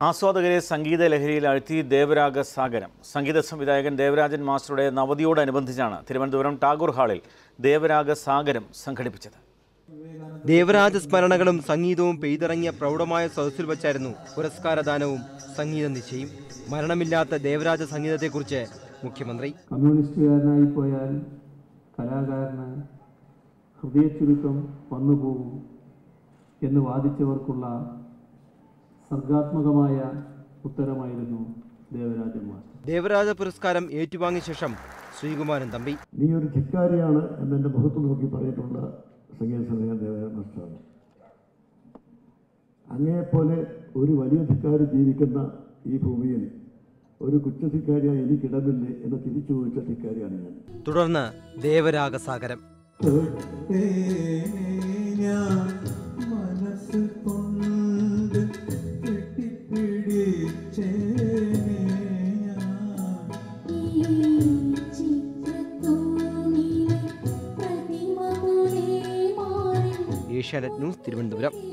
ആസ്വാദകരെ സംഗീത ലഹരിയിൽ അഴ്ത്തി ദേവരാഗ സാഗരം സംഗീത സംവിധായകൻ ദേവരാജൻ മാസ്റ്ററുടെ നവതിയോടനുബന്ധിച്ചാണ് തിരുവനന്തപുരം ടാഗോർ ഹാളിൽ ദേവരാഗ സാഗരം സംഘടിപ്പിച്ചത് ദേവരാജ സ്മരണകളും സംഗീതവും പെയ്തിറങ്ങിയ പ്രൗഢമായ സദസ്സിൽ വച്ചായിരുന്നു പുരസ്കാരദാനവും സംഗീത നിശ്ചയും മരണമില്ലാത്ത ദേവരാജ സംഗീതത്തെക്കുറിച്ച് മുഖ്യമന്ത്രി കമ്മ്യൂണിസ്റ്റുകാരനായി പോയാൽ കലാകാരന് ഹൃദയച്ചുരുക്കം വന്നുപോകും എന്ന് വാദിച്ചവർക്കുള്ള സർഗാത്മകമായ ഉത്തരമായിരുന്നു ദേവരാജൻ മാസ്റ്റർ ദേവരാജ പുരസ്കാരം ഏറ്റുവാങ്ങിയ ശേഷം ശ്രീകുമാരൻ തമ്പി നീ ഒരു ധിക്കാരിയാണ് എന്നെൻ്റെ മുഖത്ത് നോക്കി പറഞ്ഞിട്ടുള്ള സംഗീത സംവിധായകൻ ദേവരാജൻ മാസ്റ്ററാണ് അങ്ങയെപ്പോലെ ഒരു വലിയ ധിക്കാരി ജീവിക്കുന്ന ഈ ഭൂമിയിൽ ഒരു കുറ്റധിക്കാരിയായി എനിക്കിടമില്ലേ എന്ന് തിരിച്ചു ചോദിച്ച ധിക്കാരിയാണ് ഞാൻ തുടർന്ന് ദേവരാഗ സാഗരം മനസ്സ് കൊണ്ട് ഏഷ്യാനെറ്റ് ന്യൂസ് തിരുവനന്തപുരം